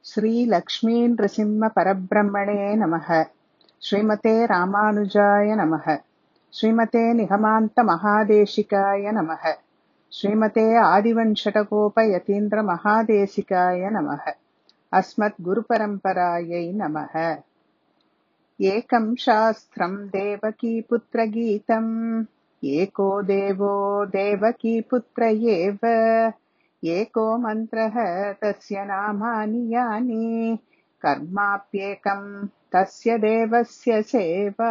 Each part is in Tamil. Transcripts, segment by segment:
श्रीलक्ष्मीनृसिंहपरब्रह्मणे नमः श्रीमते रामानुजाय नमः श्रीमते निगमान्तमहादेशिकाय नमः श्रीमते आदिवञ्शटकोपयतीन्द्रमहादेशिकाय नमः अस्मद्गुरुपरम्परायै नमः एकं शास्त्रम् देवकीपुत्रगीतम् एको देवो देवकीपुत्र एव एको मन्त्रः तस्य नामानि यानि कर्माप्येकम् तस्य தேவஸ்ய சேவா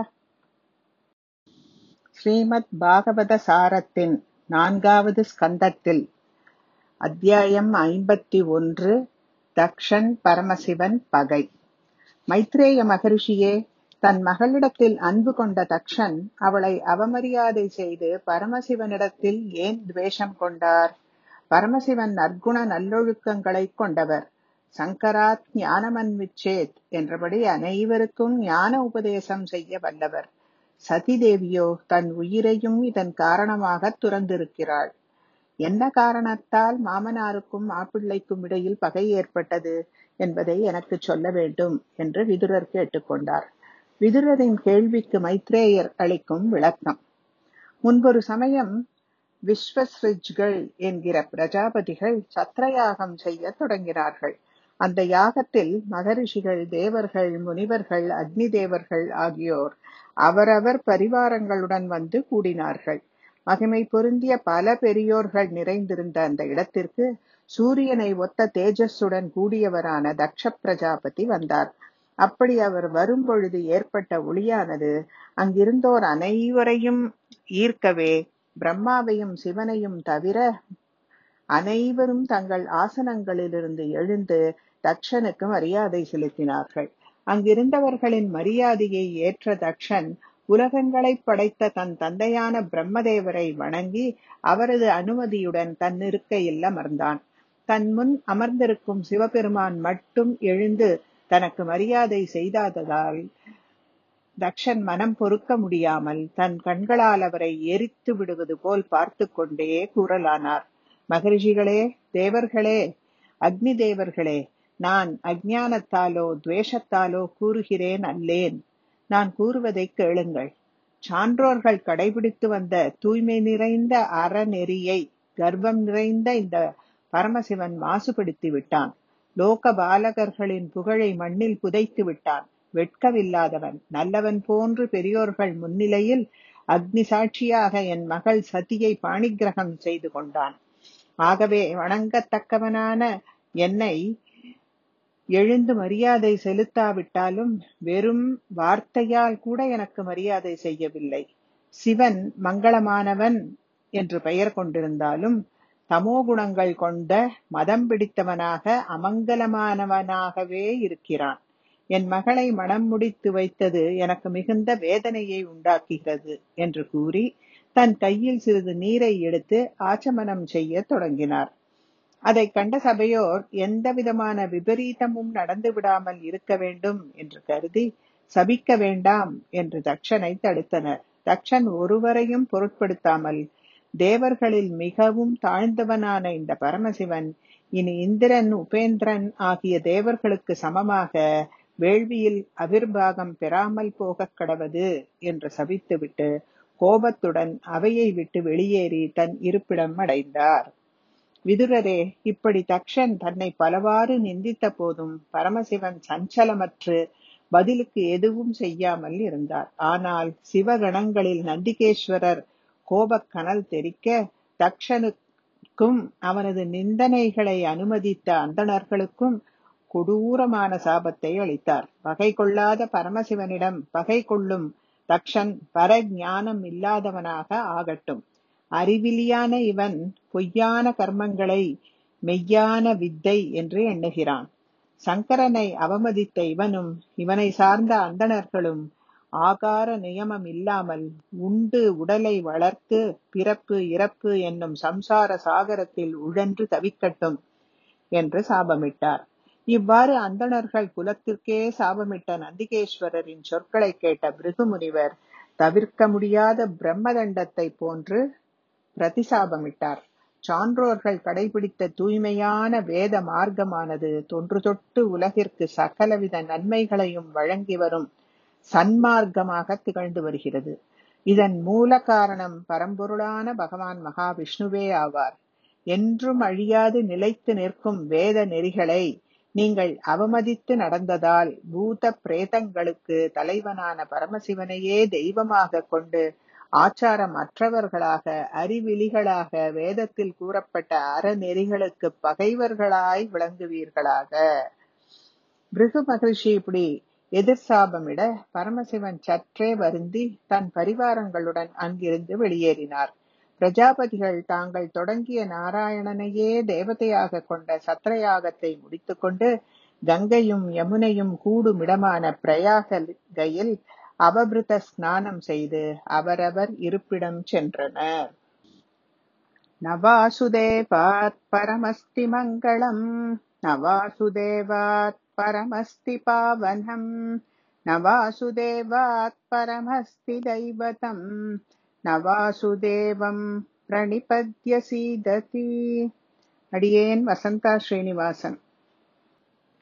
ஸ்ரீமத் பாகவத சாரத்தின் நான்காவது ஸ்கந்தத்தில் அத்தியாயம் ஐம்பத்தி ஒன்று தக்ஷன் பரமசிவன் பகை மைத்ரேய மகரிஷியே தன் மகளிடத்தில் அன்பு கொண்ட தக்ஷன் அவளை அவமரியாதை செய்து பரமசிவனிடத்தில் ஏன் துவேஷம் கொண்டார் பரமசிவன் நற்குண நல்லொழுக்கங்களைக் கொண்டவர் சங்கராத் ஞானமன்விச்சேத் என்றபடி அனைவருக்கும் ஞான உபதேசம் செய்ய வல்லவர் சதி தேவியோ தன் உயிரையும் இதன் காரணமாக துறந்திருக்கிறாள் என்ன காரணத்தால் மாமனாருக்கும் மாப்பிள்ளைக்கும் இடையில் பகை ஏற்பட்டது என்பதை எனக்கு சொல்ல வேண்டும் என்று விதுரர் கேட்டுக்கொண்டார் விதுரரின் கேள்விக்கு மைத்ரேயர் அளிக்கும் விளக்கம் முன்பொரு சமயம் விஸ்வஸ்ரிஜ்கள் என்கிற பிரஜாபதிகள் சத்திரயாகம் செய்ய தொடங்கினார்கள் அந்த யாகத்தில் மகரிஷிகள் தேவர்கள் முனிவர்கள் அக்னி தேவர்கள் ஆகியோர் அவரவர் பரிவாரங்களுடன் வந்து கூடினார்கள் மகிமை பொருந்திய பல பெரியோர்கள் நிறைந்திருந்த அந்த இடத்திற்கு சூரியனை ஒத்த தேஜஸுடன் கூடியவரான தக்ஷ பிரஜாபதி வந்தார் அப்படி அவர் வரும்பொழுது ஏற்பட்ட ஒளியானது அங்கிருந்தோர் அனைவரையும் ஈர்க்கவே பிரம்மாவையும் சிவனையும் தவிர அனைவரும் தங்கள் ஆசனங்களிலிருந்து எழுந்து தக்ஷனுக்கு மரியாதை செலுத்தினார்கள் அங்கிருந்தவர்களின் மரியாதையை ஏற்ற தக்ஷன் உலகங்களை படைத்த தன் தந்தையான பிரம்மதேவரை வணங்கி அவரது அனுமதியுடன் தன் இருக்கையில் அமர்ந்தான் தன் முன் அமர்ந்திருக்கும் சிவபெருமான் மட்டும் எழுந்து தனக்கு மரியாதை செய்தாததால் தக்ஷன் மனம் பொறுக்க முடியாமல் தன் கண்களால் அவரை எரித்து விடுவது போல் பார்த்து கொண்டே கூறலானார் மகரிஷிகளே தேவர்களே அக்னி தேவர்களே நான் அஜ்ஞானத்தாலோ துவேஷத்தாலோ கூறுகிறேன் அல்லேன் நான் கூறுவதை கேளுங்கள் சான்றோர்கள் கடைபிடித்து வந்த தூய்மை நிறைந்த அறநெறியை கர்வம் நிறைந்த இந்த பரமசிவன் மாசுபடுத்தி விட்டான் லோக பாலகர்களின் புகழை மண்ணில் புதைத்து விட்டான் வெட்கவில்லாதவன் நல்லவன் போன்று பெரியோர்கள் முன்னிலையில் அக்னி சாட்சியாக என் மகள் சதியை பாணிகிரகம் செய்து கொண்டான் ஆகவே வணங்கத்தக்கவனான என்னை எழுந்து மரியாதை செலுத்தாவிட்டாலும் வெறும் வார்த்தையால் கூட எனக்கு மரியாதை செய்யவில்லை சிவன் மங்களமானவன் என்று பெயர் கொண்டிருந்தாலும் தமோ குணங்கள் கொண்ட மதம் பிடித்தவனாக அமங்கலமானவனாகவே இருக்கிறான் என் மகளை மனம் முடித்து வைத்தது எனக்கு மிகுந்த வேதனையை உண்டாக்குகிறது என்று கூறி தன் கையில் சிறிது நீரை எடுத்து ஆச்சமனம் செய்ய தொடங்கினார் அதை கண்ட சபையோர் எந்த விதமான விபரீதமும் நடந்து விடாமல் இருக்க வேண்டும் என்று கருதி சபிக்க வேண்டாம் என்று தக்ஷனை தடுத்தனர் தக்ஷன் ஒருவரையும் பொருட்படுத்தாமல் தேவர்களில் மிகவும் தாழ்ந்தவனான இந்த பரமசிவன் இனி இந்திரன் உபேந்திரன் ஆகிய தேவர்களுக்கு சமமாக வேள்வியில் அவிர்வாகம் பெறாமல் போகக் கடவது என்று சபித்துவிட்டு கோபத்துடன் அவையை விட்டு வெளியேறி தன் இருப்பிடம் அடைந்தார் விதுரரே இப்படி தக்ஷன் தன்னை பலவாறு நிந்தித்த போதும் பரமசிவன் சஞ்சலமற்று பதிலுக்கு எதுவும் செய்யாமல் இருந்தார் ஆனால் சிவகணங்களில் நந்திகேஸ்வரர் கோபக் கனல் தெரிக்க தக்ஷனுக்கும் அவனது நிந்தனைகளை அனுமதித்த அந்தணர்களுக்கும் கொடூரமான சாபத்தை அளித்தார் பகை கொள்ளாத பரமசிவனிடம் பகை கொள்ளும் தக்ஷன் பரஞானம் இல்லாதவனாக ஆகட்டும் அறிவிலியான இவன் பொய்யான கர்மங்களை மெய்யான வித்தை என்று எண்ணுகிறான் சங்கரனை அவமதித்த இவனும் இவனை சார்ந்த அந்தணர்களும் ஆகார நியமம் இல்லாமல் உண்டு உடலை வளர்த்து பிறப்பு இறப்பு என்னும் சம்சார சாகரத்தில் உழன்று தவிக்கட்டும் என்று சாபமிட்டார் இவ்வாறு அந்தணர்கள் குலத்திற்கே சாபமிட்ட நந்திகேஸ்வரரின் சொற்களை கேட்ட பிருகுமுனிவர் தவிர்க்க முடியாத பிரம்மதண்டத்தை போன்று பிரதிசாபமிட்டார் சான்றோர்கள் கடைபிடித்த தூய்மையான வேத மார்க்கமானது தொன்று தொட்டு உலகிற்கு சகலவித நன்மைகளையும் வழங்கி வரும் சன்மார்க்கமாக திகழ்ந்து வருகிறது இதன் மூல காரணம் பரம்பொருளான பகவான் மகாவிஷ்ணுவே ஆவார் என்றும் அழியாது நிலைத்து நிற்கும் வேத நெறிகளை நீங்கள் அவமதித்து நடந்ததால் பூத பிரேதங்களுக்கு தலைவனான பரமசிவனையே தெய்வமாக கொண்டு ஆச்சாரம் அற்றவர்களாக அறிவிலிகளாக வேதத்தில் கூறப்பட்ட அறநெறிகளுக்கு பகைவர்களாய் விளங்குவீர்களாக பிருகு மகிழ்ச்சி இப்படி எதிர் சாபமிட பரமசிவன் சற்றே வருந்தி தன் பரிவாரங்களுடன் அங்கிருந்து வெளியேறினார் பிரஜாபதிகள் தாங்கள் தொடங்கிய நாராயணனையே தேவதையாக கொண்ட சத்திரயாகத்தை முடித்துக்கொண்டு கங்கையும் யமுனையும் கூடுமிடமான பிரயாகையில் அவபிருத ஸ்நானம் செய்து அவரவர் இருப்பிடம் சென்றனர் நவாசுதேவாத் பரமஸ்தி மங்களம் நவாசுதேவாத் பரமஸ்தி பாவனம் நவாசுதேவாத் பரமஸ்தி தைவதம் நவாசுதேவம் பிரணிபத்ய சீததி அடியேன் வசந்தா ஸ்ரீனிவாசன்